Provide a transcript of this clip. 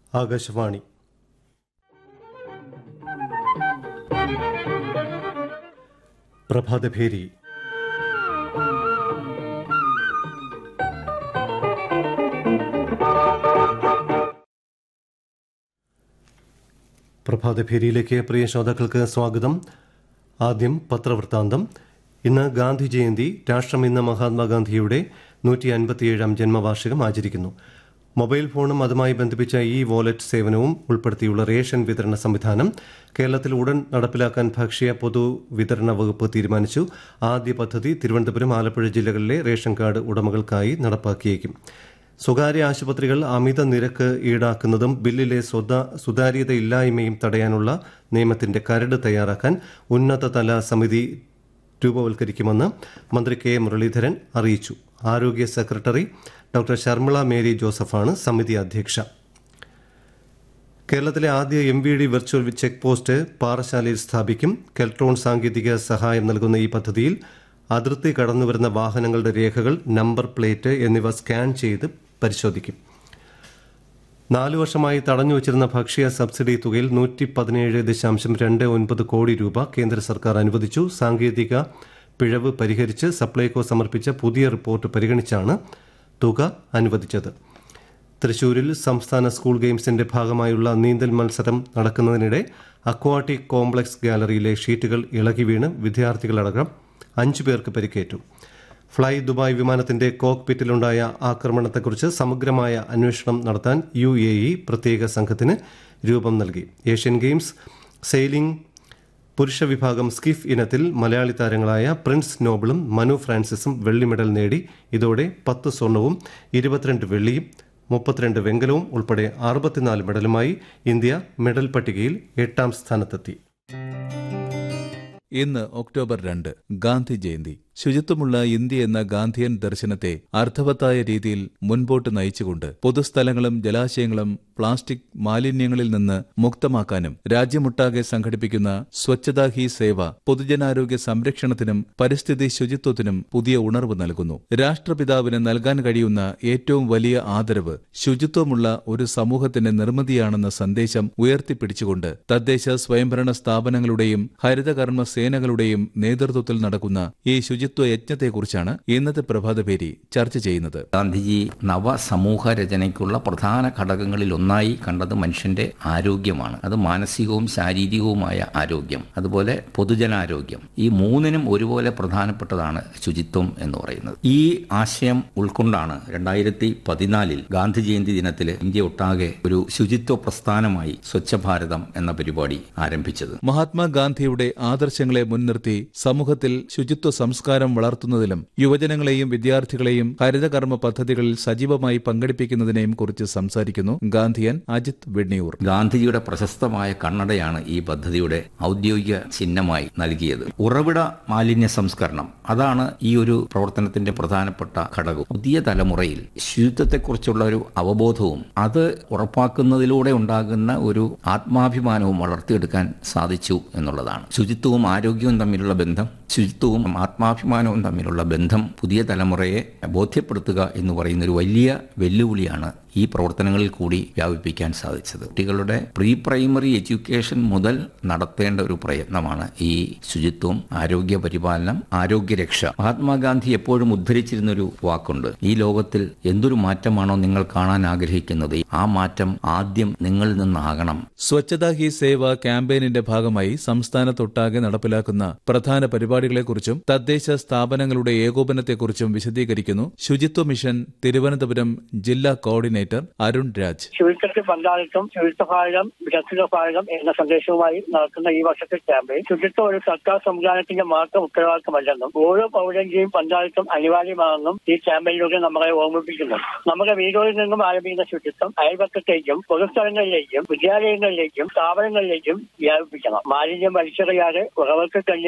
ആകാശവാണി പ്രഭാതഭേരി പ്രഭാതഭേരിയിലേക്ക് പ്രിയ ശ്രോതാക്കൾക്ക് സ്വാഗതം ആദ്യം പത്രവൃത്താന്തം ഇന്ന് ഗാന്ധി ജയന്തി രാഷ്ട്രം ഇന്ന് മഹാത്മാഗാന്ധിയുടെ നൂറ്റി അൻപത്തിയേഴാം ജന്മവാർഷികം ആചരിക്കുന്നു മൊബൈൽ ഫോണും അതുമായി ബന്ധിപ്പിച്ച ഇ വാലറ്റ് സേവനവും ഉൾപ്പെടുത്തിയുള്ള റേഷൻ വിതരണ സംവിധാനം കേരളത്തിൽ ഉടൻ നടപ്പിലാക്കാൻ ഭക്ഷ്യ പൊതു വിതരണ വകുപ്പ് തീരുമാനിച്ചു ആദ്യ പദ്ധതി തിരുവനന്തപുരം ആലപ്പുഴ ജില്ലകളിലെ റേഷൻ കാർഡ് ഉടമകൾക്കായി നടപ്പാക്കിയേക്കും സ്വകാര്യ ആശുപത്രികൾ അമിത നിരക്ക് ഈടാക്കുന്നതും ബില്ലിലെ സ്വത- സുതാര്യതയില്ലായ്മയും തടയാനുള്ള നിയമത്തിന്റെ കരട് തയ്യാറാക്കാൻ ഉന്നതതല സമിതി രൂപവൽക്കരിക്കുമെന്ന് മന്ത്രി കെ മുരളീധരൻ അറിയിച്ചു ആരോഗ്യ സെക്രട്ടറി ഡോക്ടർ ശർമിള മേരി ജോസഫാണ് സമിതി അധ്യക്ഷ കേരളത്തിലെ ആദ്യ M V D virtual check post പാറശാലയിൽ സ്ഥാപിക്കും കെൽട്രോൺ സാങ്കേതിക സഹായം നൽകുന്ന ഈ പദ്ധതിയിൽ അതിർത്തി കടന്നുവരുന്ന വാഹനങ്ങളുടെ രേഖകൾ നമ്പർ പ്ലേറ്റ് എന്നിവ സ്കാൻ ചെയ്ത് പരിശോധിക്കും നാലു വർഷമായി തടഞ്ഞുവച്ചിരുന്ന ഭക്ഷ്യ സബ്സിഡി തുകയിൽ നൂറ്റി പതിനേഴ് ദശാംശം രണ്ട് ഒൻപത് കോടി രൂപ കേന്ദ്ര സർക്കാർ അനുവദിച്ചു സാങ്കേതിക പിഴവ് പരിഹരിച്ച് സപ്ലൈകോ സമർപ്പിച്ച പുതിയ റിപ്പോർട്ട് പരിഗണിച്ചാണ് തുക അനുവദിച്ചത് തൃശൂരിൽ സംസ്ഥാന സ്കൂൾ ഗെയിംസിന്റെ ഭാഗമായുള്ള നീന്തൽ മത്സരം നടക്കുന്നതിനിടെ അക്വാട്ടിക് കോംപ്ലക്സ് ഗാലറിയിലെ ഷീറ്റുകൾ ഇളകി വീണ് വിദ്യാർത്ഥികളടക്കം അഞ്ചു പേർക്ക് പരിക്കേറ്റു ഫ്ളൈ ദുബായ് വിമാനത്തിന്റെ കോക്പിറ്റിലുണ്ടായ ആക്രമണത്തെക്കുറിച്ച് സമഗ്രമായ അന്വേഷണം നടത്താൻ യു എ ഇ പ്രത്യേക സംഘത്തിന് രൂപം നൽകി ഏഷ്യൻ ഗെയിംസ് സെയിലിംഗ് പുരുഷ വിഭാഗം സ്കിഫ് ഇനത്തിൽ മലയാളി താരങ്ങളായ പ്രിൻസ് നോബിളും മനു ഫ്രാൻസിസും വെള്ളി മെഡൽ നേടി ഇതോടെ പത്ത് സ്വർണവും ഇരുപത്തിരണ്ട് വെള്ളിയും മുപ്പത്തിരണ്ട് വെങ്കലവും ഉൾപ്പെടെ അറുപത്തിനാല് മെഡലുമായി ഇന്ത്യ മെഡൽ പട്ടികയിൽ എട്ടാം സ്ഥാനത്തെത്തി ഇന്ന് ഒക്ടോബർ രണ്ട് ഗാന്ധി ജയന്തി ശുചിത്വമുള്ള ഇന്ത്യ എന്ന ഗാന്ധിയൻ ദർശനത്തെ അർത്ഥവത്തായ രീതിയിൽ മുൻപോട്ട് നയിച്ചുകൊണ്ട് പൊതുസ്ഥലങ്ങളും ജലാശയങ്ങളും പ്ലാസ്റ്റിക് മാലിന്യങ്ങളിൽ നിന്ന് മുക്തമാക്കാനും രാജ്യമൊട്ടാകെ സംഘടിപ്പിക്കുന്ന സ്വച്ഛതാ ഹി സേവ പൊതുജനാരോഗ്യ സംരക്ഷണത്തിനും പരിസ്ഥിതി ശുചിത്വത്തിനും പുതിയ ഉണർവ് നൽകുന്നു രാഷ്ട്രപിതാവിന് നൽകാൻ കഴിയുന്ന ഏറ്റവും വലിയ ആദരവ് ശുചിത്വമുള്ള ഒരു സമൂഹത്തിന്റെ നിർമ്മിതിയാണെന്ന സന്ദേശം ഉയർത്തിപ്പിടിച്ചുകൊണ്ട് തദ്ദേശ സ്വയംഭരണ സ്ഥാപനങ്ങളുടെയും ഹരിതകർമ്മ സേനകളുടെയും നേതൃത്വത്തിൽ നടക്കുന്ന ഈ ശുചിത്വ യജ്ഞത്തെക്കുറിച്ചാണ് ഇന്നത്തെ പ്രഭാതപേരി ചർച്ച ചെയ്യുന്നത് ഗാന്ധിജി നവസമൂഹ രചനയ്ക്കുള്ള പ്രധാന ഘടകങ്ങളിൽ ഒന്നായി കണ്ടത് മനുഷ്യന്റെ ആരോഗ്യമാണ് അത് മാനസികവും ശാരീരികവുമായ ആരോഗ്യം അതുപോലെ പൊതുജനാരോഗ്യം ഈ മൂന്നിനും ഒരുപോലെ പ്രധാനപ്പെട്ടതാണ് ശുചിത്വം എന്ന് പറയുന്നത് ഈ ആശയം ഉൾക്കൊണ്ടാണ് രണ്ടായിരത്തി പതിനാലിൽ ഗാന്ധി ജയന്തി ദിനത്തിൽ ഇന്ത്യ ഒട്ടാകെ ഒരു ശുചിത്വ പ്രസ്ഥാനമായി സ്വച്ഛ ഭാരതം എന്ന പരിപാടി ആരംഭിച്ചത് മഹാത്മാഗാന്ധിയുടെ ആദർശങ്ങളെ മുൻനിർത്തി സമൂഹത്തിൽ ശുചിത്വ സംസ്കാരം വളർത്തുന്നതിലും യുവജനങ്ങളെയും വിദ്യാർത്ഥികളെയും ഹരിതകർമ്മ പദ്ധതികളിൽ സജീവമായി പങ്കെടുപ്പിക്കുന്നതിനെയും കുറിച്ച് സംസാരിക്കുന്നു ഗാന്ധിയൻ അജിത് വെണ്ണിയൂർ ഗാന്ധിജിയുടെ പ്രശസ്തമായ കണ്ണടയാണ് ഈ പദ്ധതിയുടെ ഔദ്യോഗിക ചിഹ്നമായി നൽകിയത് ഉറവിട മാലിന്യ സംസ്കരണം അതാണ് ഈ ഒരു പ്രവർത്തനത്തിന്റെ പ്രധാനപ്പെട്ട ഘടകം പുതിയ തലമുറയിൽ ശുചിത്വത്തെക്കുറിച്ചുള്ള ഒരു അവബോധവും അത് ഉറപ്പാക്കുന്നതിലൂടെ ഉണ്ടാകുന്ന ഒരു ആത്മാഭിമാനവും വളർത്തിയെടുക്കാൻ സാധിച്ചു എന്നുള്ളതാണ് ശുചിത്വവും ആരോഗ്യവും തമ്മിലുള്ള ബന്ധം ശുചിത്വവും ആത്മാഭിമാനവും തമ്മിലുള്ള ബന്ധം പുതിയ തലമുറയെ ബോധ്യപ്പെടുത്തുക എന്ന് പറയുന്ന ഒരു വലിയ വെല്ലുവിളിയാണ് ഈ പ്രവർത്തനങ്ങളിൽ കൂടി വ്യാപിപ്പിക്കാൻ സാധിച്ചത് കുട്ടികളുടെ പ്രീ പ്രൈമറി എഡ്യൂക്കേഷൻ മുതൽ നടത്തേണ്ട ഒരു പ്രയത്നമാണ് ഈ ശുചിത്വം ആരോഗ്യ പരിപാലനം ആരോഗ്യരക്ഷ മഹാത്മാഗാന്ധി എപ്പോഴും ഉദ്ധരിച്ചിരുന്ന ഒരു വാക്കുണ്ട് ഈ ലോകത്തിൽ എന്തൊരു മാറ്റമാണോ നിങ്ങൾ കാണാൻ ആഗ്രഹിക്കുന്നത് ആ മാറ്റം ആദ്യം നിങ്ങളിൽ നിന്നാകണം സ്വച്ഛതാ ഹി സേവ ക്യാമ്പയിനിന്റെ ഭാഗമായി സംസ്ഥാനത്തൊട്ടാകെ നടപ്പിലാക്കുന്ന പ്രധാന പരിപാടികളെക്കുറിച്ചും തദ്ദേശ സ്ഥാപനങ്ങളുടെ ഏകോപനത്തെക്കുറിച്ചും വിശദീകരിക്കുന്നു ശുചിത്വ മിഷൻ തിരുവനന്തപുരം ജില്ലാ കോർഡിനേറ്റർ അരുൺ രാജ് ശുചിത്വത്തിൽ പങ്കാളിത്തം ശുചിത്വ ഭാരതം വികസിത ഭാരതം എന്ന സന്ദേശവുമായി നടക്കുന്ന ഈ വർഷത്തെ ക്യാമ്പയിൻ ശുചിത്വം ഒരു സർക്കാർ സംവിധാനത്തിന്റെ മാത്രം ഉത്തരവാദിത്തമല്ലെന്നും ഓരോ പൗരന്റെയും പങ്കാളിത്തം അനിവാര്യമാണെന്നും ഈ ക്യാമ്പയിനിലൂടെ നമ്മളെ ഓർമ്മിപ്പിക്കുന്നു നമ്മുടെ വീടുകളിൽ നിന്നും ആരംഭിക്കുന്ന ശുചിത്വം അയൽപക്കത്തേക്കും പൊതുസ്ഥലങ്ങളിലേക്കും വിദ്യാലയങ്ങളിലേക്കും സ്ഥാപനങ്ങളിലേക്കും വ്യാപിപ്പിക്കണം മാലിന്യം വലിച്ചെറിയാതെ ഉറവർക്ക്